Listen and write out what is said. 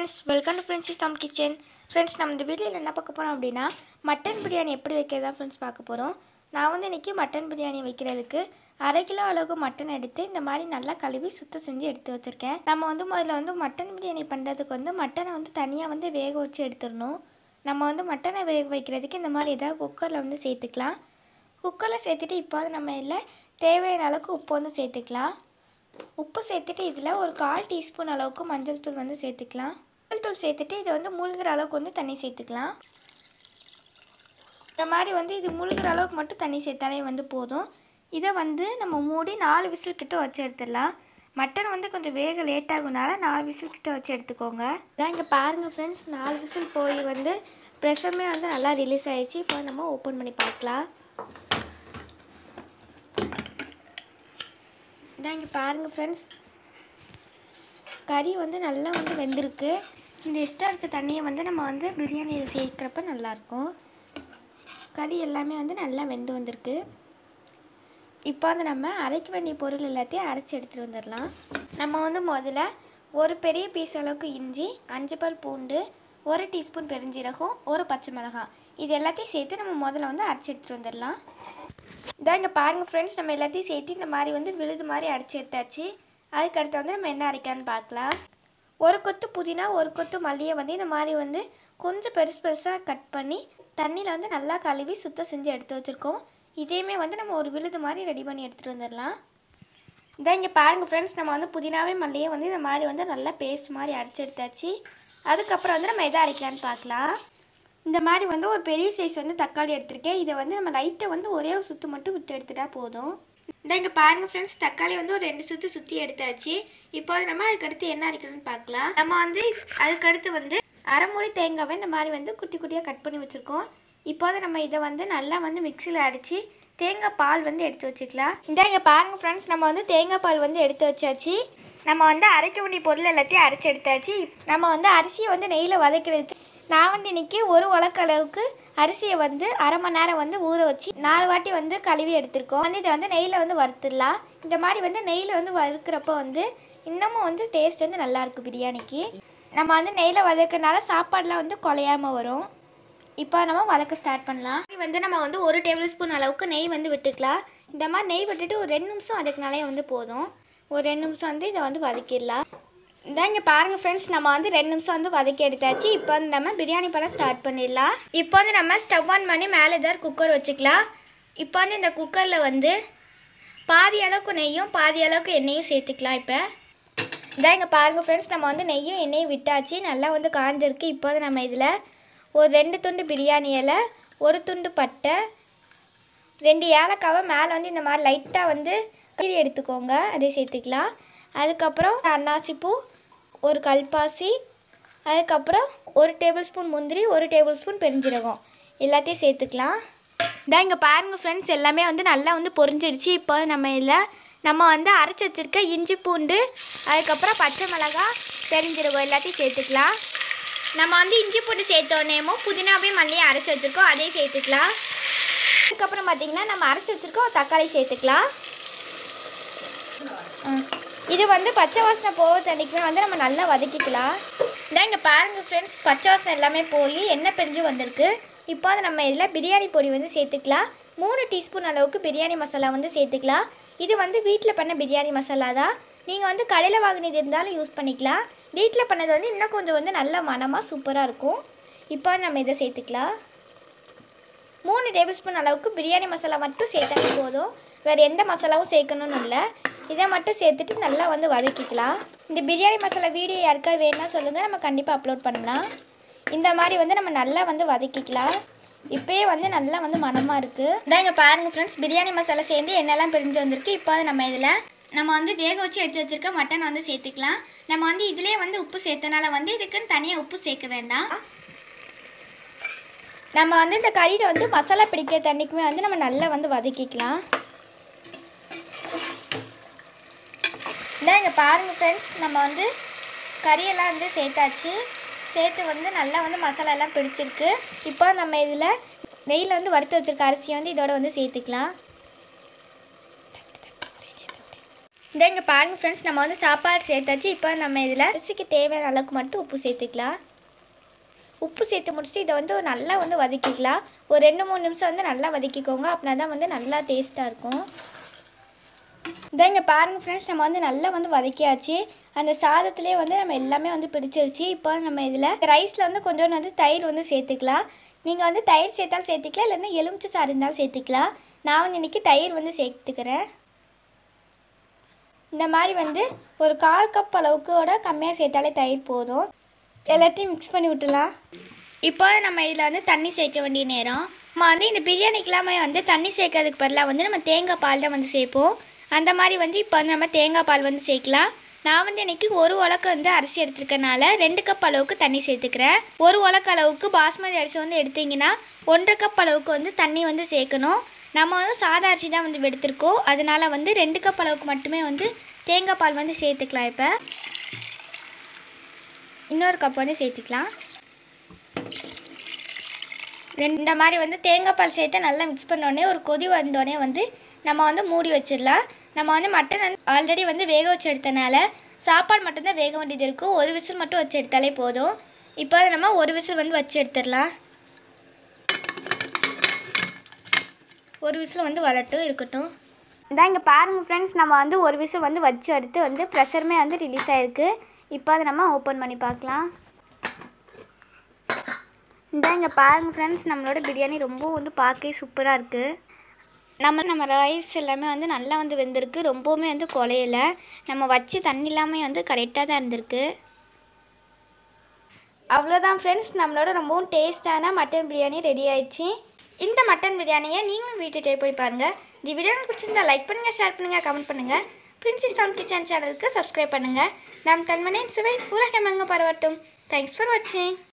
friends welcome to princess dum kitchen friends நம்ம இந்த வீடியோவில் என்ன பார்க்க போகிறோம் அப்படின்னா மட்டன் பிரியாணி எப்படி வைக்கிறதா ஃப்ரெண்ட்ஸ் பார்க்க போகிறோம் நான் வந்து இன்றைக்கி மட்டன் பிரியாணி வைக்கிறதுக்கு அரை கிலோ அளவுக்கு மட்டன் எடுத்து இந்த மாதிரி நல்லா கழுவி சுத்தம் செஞ்சு எடுத்து வச்சுருக்கேன் நம்ம வந்து முதல்ல வந்து மட்டன் பிரியாணி பண்ணுறதுக்கு வந்து மட்டனை வந்து தனியாக வந்து வேக வச்சு எடுத்துடணும் நம்ம வந்து மட்டனை வேக வைக்கிறதுக்கு இந்த மாதிரி ஏதாவது குக்கரில் வந்து சேர்த்துக்கலாம் குக்கரில் சேர்த்துட்டு இப்போ வந்து நம்ம இதில் தேவையான அளவுக்கு உப்பு வந்து சேர்த்துக்கலாம் உப்பு சேர்த்துட்டு இதில் ஒரு கால் டீஸ்பூன் அளவுக்கு மஞ்சள் தூள் வந்து சேர்த்துக்கலாம் மஞ்சள் தூள் சேர்த்துட்டு இதை வந்து மூழ்கிற அளவுக்கு வந்து தண்ணி சேர்த்துக்கலாம் இந்த மாதிரி வந்து இது மூழ்கிற அளவுக்கு மட்டும் தண்ணி சேர்த்தாலே வந்து போதும் இதை வந்து நம்ம மூடி நாலு விசில் கிட்ட வச்சு எடுத்துடலாம் மட்டன் வந்து கொஞ்சம் வேக லேட் ஆகுனால நாலு விசில் கிட்ட வச்சு எடுத்துக்கோங்க இதான் இங்கே பாருங்கள் ஃப்ரெண்ட்ஸ் நாலு விசில் போய் வந்து ப்ரெஷருமே வந்து நல்லா ரிலீஸ் ஆயிடுச்சு இப்போ நம்ம ஓப்பன் பண்ணி பார்க்கலாம் இதான் இங்கே பாருங்கள் ஃப்ரெண்ட்ஸ் கறி வந்து நல்லா வந்து வெந்திருக்கு இந்த எக்ஸ்ட்ரா இருக்க தண்ணியை வந்து நம்ம வந்து பிரியாணியில் சேர்க்குறப்ப நல்லாயிருக்கும் கறி எல்லாமே வந்து நல்லா வெந்து வந்திருக்கு இப்போ வந்து நம்ம அரைக்க வேண்டிய பொருள் எல்லாத்தையும் அரைச்சி எடுத்துகிட்டு வந்துடலாம் நம்ம வந்து முதல்ல ஒரு பெரிய பீஸ் அளவுக்கு இஞ்சி அஞ்சு பல் பூண்டு ஒரு டீஸ்பூன் பெருஞ்சீரகம் ஒரு பச்சை மிளகாய் இது எல்லாத்தையும் சேர்த்து நம்ம முதல்ல வந்து அரைச்சி எடுத்துகிட்டு வந்துடலாம் இதான் இங்கே பாருங்கள் ஃப்ரெண்ட்ஸ் நம்ம எல்லாத்தையும் சேர்த்து இந்த மாதிரி வந்து விழுது மாதிரி அரைச்சி எடுத்தாச்சு அதுக்கு அடுத்து வந்து நம்ம என்ன அரைக்கலான்னு பார்க்கலாம் ஒரு கொத்து புதினா ஒரு கொத்து மல்லியை வந்து இந்த மாதிரி வந்து கொஞ்சம் பெருசு பெருசாக கட் பண்ணி தண்ணியில் வந்து நல்லா கழுவி சுத்தம் செஞ்சு எடுத்து வச்சுருக்கோம் இதையுமே வந்து நம்ம ஒரு விழுது மாதிரி ரெடி பண்ணி எடுத்துகிட்டு வந்துடலாம் இதான் இங்கே பாருங்கள் ஃப்ரெண்ட்ஸ் நம்ம வந்து புதினாவே மல்லியை வந்து இந்த மாதிரி வந்து நல்லா பேஸ்ட் மாதிரி அரைச்சி எடுத்தாச்சு அதுக்கப்புறம் வந்து நம்ம எதை அரைக்கலான்னு பார்க்கலாம் இந்த மாதிரி வந்து ஒரு பெரிய சைஸ் வந்து தக்காளி எடுத்திருக்கேன் இதை வந்து நம்ம லைட்டை வந்து ஒரே ஒரு சுற்று மட்டும் விட்டு எடுத்துட்டா போதும் இந்த இங்கே பாருங்கள் ஃப்ரெண்ட்ஸ் தக்காளி வந்து ஒரு ரெண்டு சுற்று சுற்றி எடுத்தாச்சு இப்போ வந்து நம்ம அதுக்கடுத்து என்ன அரைக்கணும்னு பார்க்கலாம் நம்ம வந்து அதுக்கடுத்து வந்து அரை மூடி தேங்காவை இந்த மாதிரி வந்து குட்டி குட்டியாக கட் பண்ணி வச்சுருக்கோம் இப்போ வந்து நம்ம இதை வந்து நல்லா வந்து மிக்சியில் அடித்து தேங்காய் பால் வந்து எடுத்து வச்சுக்கலாம் இந்த இங்கே பாருங்கள் ஃப்ரெண்ட்ஸ் நம்ம வந்து தேங்காய் பால் வந்து எடுத்து வச்சாச்சு நம்ம வந்து அரைக்க வேண்டிய பொருள் எல்லாத்தையும் அரைச்சி எடுத்தாச்சு நம்ம வந்து அரிசியை வந்து நெய்யில் வதக்கிறதுக்கு நான் வந்து இன்றைக்கி ஒரு உலக்க அளவுக்கு அரிசியை வந்து அரை மணி நேரம் வந்து ஊற வச்சு நாலு வாட்டி வந்து கழுவி எடுத்திருக்கோம் வந்து இதை வந்து நெய்யில் வந்து வறுத்துடலாம் இந்த மாதிரி வந்து நெய்யில் வந்து வறுக்கிறப்போ வந்து இன்னமும் வந்து டேஸ்ட் வந்து நல்லாயிருக்கும் பிரியாணிக்கு நம்ம வந்து நெய்யில் வதக்கிறனால சாப்பாடெலாம் வந்து குலையாமல் வரும் இப்போ நம்ம வதக்க ஸ்டார்ட் பண்ணலாம் இது வந்து நம்ம வந்து ஒரு டேபிள் ஸ்பூன் அளவுக்கு நெய் வந்து விட்டுக்கலாம் இந்த மாதிரி நெய் விட்டுட்டு ஒரு ரெண்டு நிமிஷம் வதக்கினாலே வந்து போதும் ஒரு ரெண்டு நிமிஷம் வந்து இதை வந்து வதக்கிடலாம் இதான் இங்கே பாருங்கள் ஃப்ரெண்ட்ஸ் நம்ம வந்து ரெண்டு நிமிஷம் வந்து வதக்கி எடுத்தாச்சு இப்போ வந்து நம்ம பிரியாணி பண்ண ஸ்டார்ட் பண்ணிடலாம் இப்போ வந்து நம்ம ஸ்டவ் ஆன் பண்ணி மேலே ஏதாவது குக்கர் வச்சுக்கலாம் இப்போ வந்து இந்த குக்கரில் வந்து பாதி அளவுக்கு நெய்யும் பாதி அளவுக்கு எண்ணெயும் சேர்த்துக்கலாம் இப்போ இதான் இங்கே பாருங்கள் ஃப்ரெண்ட்ஸ் நம்ம வந்து நெய்யும் எண்ணெயும் விட்டாச்சு நல்லா வந்து காஞ்சிருக்கு இப்போ வந்து நம்ம இதில் ஒரு ரெண்டு துண்டு பிரியாணி இலை ஒரு துண்டு பட்டை ரெண்டு ஏலக்காவை மேலே வந்து இந்த மாதிரி லைட்டாக வந்து கீறி எடுத்துக்கோங்க அதை சேர்த்துக்கலாம் அதுக்கப்புறம் அன்னாசிப்பூ ஒரு கல்பாசி அதுக்கப்புறம் ஒரு டேபிள் ஸ்பூன் முந்திரி ஒரு டேபிள் ஸ்பூன் பெருஞ்சீரகம் எல்லாத்தையும் சேர்த்துக்கலாம் இதான் இங்கே பாருங்கள் ஃப்ரெண்ட்ஸ் எல்லாமே வந்து நல்லா வந்து பொரிஞ்சிடுச்சு இப்போ நம்ம இதில் நம்ம வந்து அரைச்சி வச்சுருக்க இஞ்சி பூண்டு அதுக்கப்புறம் பச்சை மிளகா பெருஞ்சீரகம் எல்லாத்தையும் சேர்த்துக்கலாம் நம்ம வந்து இஞ்சி பூண்டு சேர்த்தோடனேமோ புதினாவையும் மல்லியும் அரைச்சி வச்சுருக்கோம் அதையும் சேர்த்துக்கலாம் அதுக்கப்புறம் பார்த்திங்கன்னா நம்ம அரைச்சி வச்சுருக்கோம் தக்காளி சேர்த்துக்கலாம் இது வந்து பச்சை வாசனை போகிற தண்ணிக்குமே வந்து நம்ம நல்லா வதக்கிக்கலாம் இதான் இங்கே பாருங்கள் ஃப்ரெண்ட்ஸ் பச்சை வாசனை எல்லாமே போய் எண்ணெய் பிரிஞ்சு வந்திருக்கு இப்போ வந்து நம்ம இதில் பிரியாணி பொடி வந்து சேர்த்துக்கலாம் மூணு டீஸ்பூன் அளவுக்கு பிரியாணி மசாலா வந்து சேர்த்துக்கலாம் இது வந்து வீட்டில் பண்ண பிரியாணி மசாலா தான் நீங்கள் வந்து கடையில் வாங்கினது இருந்தாலும் யூஸ் பண்ணிக்கலாம் வீட்டில் பண்ணது வந்து இன்னும் கொஞ்சம் வந்து நல்ல மனமாக சூப்பராக இருக்கும் இப்போ நம்ம இதை சேர்த்துக்கலாம் மூணு டேபிள் ஸ்பூன் அளவுக்கு பிரியாணி மசாலா மட்டும் சேர்த்தாலே போதும் வேறு எந்த மசாலாவும் சேர்க்கணும்னு இல்லை இதை மட்டும் சேர்த்துட்டு நல்லா வந்து வதக்கிக்கலாம் இந்த பிரியாணி மசாலா வீடியோ யாருக்காவது வேணும்னா சொல்லுங்கள் நம்ம கண்டிப்பாக அப்லோட் பண்ணலாம் இந்த மாதிரி வந்து நம்ம நல்லா வந்து வதக்கிக்கலாம் இப்போயே வந்து நல்லா வந்து மனமாக இருக்குது இதான் இங்கே பாருங்கள் ஃப்ரெண்ட்ஸ் பிரியாணி மசாலா சேர்ந்து எண்ணெய்லாம் பிரிஞ்சு வந்திருக்கு இப்போ நம்ம இதில் நம்ம வந்து வேக வச்சு எடுத்து வச்சுருக்க மட்டன் வந்து சேர்த்துக்கலாம் நம்ம வந்து இதிலே வந்து உப்பு சேர்த்தனால வந்து இதுக்குன்னு தனியாக உப்பு சேர்க்க வேண்டாம் நம்ம வந்து இந்த கறியில் வந்து மசாலா பிடிக்கிற தண்ணிக்குமே வந்து நம்ம நல்லா வந்து வதக்கிக்கலாம் இதான் இங்கே பாருங்கள் ஃப்ரெண்ட்ஸ் நம்ம வந்து கறியெல்லாம் வந்து சேர்த்தாச்சு சேர்த்து வந்து நல்லா வந்து மசாலா எல்லாம் பிடிச்சிருக்கு இப்போ நம்ம இதில் நெய்யில் வந்து வறுத்து வச்சுருக்க அரிசியை வந்து இதோட வந்து சேர்த்துக்கலாம் இந்த இங்கே பாருங்கள் ஃப்ரெண்ட்ஸ் நம்ம வந்து சாப்பாடு சேர்த்தாச்சு இப்போ நம்ம இதில் அரிசிக்கு தேவையான அளவுக்கு மட்டும் உப்பு சேர்த்துக்கலாம் உப்பு சேர்த்து முடிச்சுட்டு இதை வந்து நல்லா வந்து வதக்கிக்கலாம் ஒரு ரெண்டு மூணு நிமிஷம் வந்து நல்லா வதக்கிக்கோங்க அப்படின்னா தான் வந்து நல்லா டேஸ்ட்டாக இருக்கும் இதை இங்கே பாருங்கள் ஃப்ரெண்ட்ஸ் நம்ம வந்து நல்லா வந்து வதக்கியாச்சு அந்த சாதத்துலேயே வந்து நம்ம எல்லாமே வந்து பிடிச்சிருச்சு இப்போ நம்ம இதில் ரைஸில் வந்து கொஞ்சோண்டு வந்து தயிர் வந்து சேர்த்துக்கலாம் நீங்கள் வந்து தயிர் சேர்த்தாலும் சேர்த்துக்கலாம் இல்லைன்னா எலுமிச்சை சாறு இருந்தாலும் சேர்த்துக்கலாம் நான் வந்து இன்றைக்கி தயிர் வந்து சேர்த்துக்கிறேன் இந்த மாதிரி வந்து ஒரு கால் கப் அளவுக்கோட கம்மியாக சேர்த்தாலே தயிர் போதும் எல்லாத்தையும் மிக்ஸ் பண்ணி விட்டுலாம் இப்போ நம்ம இதில் வந்து தண்ணி சேர்க்க வேண்டிய நேரம் நம்ம வந்து இந்த பிரியாணிக்கெல்லாமே வந்து தண்ணி சேர்க்கறதுக்கு பதிலாக வந்து நம்ம தேங்காய் பால் தான் வந்து சேர்ப்போம் அந்த மாதிரி வந்து இப்போ வந்து நம்ம தேங்காய் பால் வந்து சேர்க்கலாம் நான் வந்து இன்றைக்கி ஒரு உலக்கு வந்து அரிசி எடுத்துருக்கனால ரெண்டு கப் அளவுக்கு தண்ணி சேர்த்துக்கிறேன் ஒரு உலக்கு அளவுக்கு பாஸ்மதி அரிசி வந்து எடுத்தீங்கன்னா ஒன்றரை கப் அளவுக்கு வந்து தண்ணி வந்து சேர்க்கணும் நம்ம வந்து சாதா அரிசி தான் வந்து எடுத்திருக்கோம் அதனால வந்து ரெண்டு கப் அளவுக்கு மட்டுமே வந்து தேங்காய் பால் வந்து சேர்த்துக்கலாம் இப்போ இன்னொரு கப் வந்து சேர்த்துக்கலாம் ரெண்டு- இந்த மாதிரி வந்து தேங்காய் பால் சேர்த்து நல்லா மிக்ஸ் பண்ணோடனே ஒரு கொதி வந்தோடனே வந்து நம்ம வந்து மூடி வச்சிடலாம் நம்ம வந்து மட்டன் வந்து ஆல்ரெடி வந்து வேக வச்சு எடுத்தனால சாப்பாடு மட்டும்தான் வேக வேண்டியது இருக்கும் ஒரு விசில் மட்டும் வச்சு எடுத்தாலே போதும் இப்போ நம்ம ஒரு விசில் வந்து வச்சு எடுத்துடலாம் ஒரு விசில் வந்து வரட்டும் இருக்கட்டும் இதான் இங்கே பாருங்கள் ஃப்ரெண்ட்ஸ் நம்ம வந்து ஒரு விசில் வந்து வச்சு எடுத்து வந்து ப்ரெஷருமே வந்து ரிலீஸ் ஆகிருக்கு இப்போ அதை நம்ம ஓப்பன் பண்ணி பார்க்கலாம் இந்த இங்கே பாருங்கள் ஃப்ரெண்ட்ஸ் நம்மளோட பிரியாணி ரொம்ப வந்து பார்க்கவே சூப்பராக இருக்குது நம்ம நம்ம ரைஸ் எல்லாமே வந்து நல்லா வந்து வெந்திருக்கு ரொம்பவுமே வந்து குலையல நம்ம வச்சு தண்ணி இல்லாமல் வந்து கரெக்டாக தான் இருந்திருக்கு அவ்வளோதான் ஃப்ரெண்ட்ஸ் நம்மளோட ரொம்பவும் டேஸ்டான மட்டன் பிரியாணி ரெடி ஆயிடுச்சு இந்த மட்டன் பிரியாணியை நீங்களும் வீட்டு ட்ரை பண்ணி பாருங்கள் இந்த வீடியோ உங்களுக்கு பிடிச்சிருந்தா லைக் பண்ணுங்கள் ஷேர் பண்ணுங்கள் கமெண்ட் பண்ணுங்கள் பிரின்சிஸ் சவுண்ட் கிச்சன் சேனலுக்கு சப்ஸ்கிரைப் பண்ணுங்கள் நம் கண்மணியின் சுவை உலகமெங்க பரவட்டும் தேங்க்ஸ் ஃபார் வாட்சிங்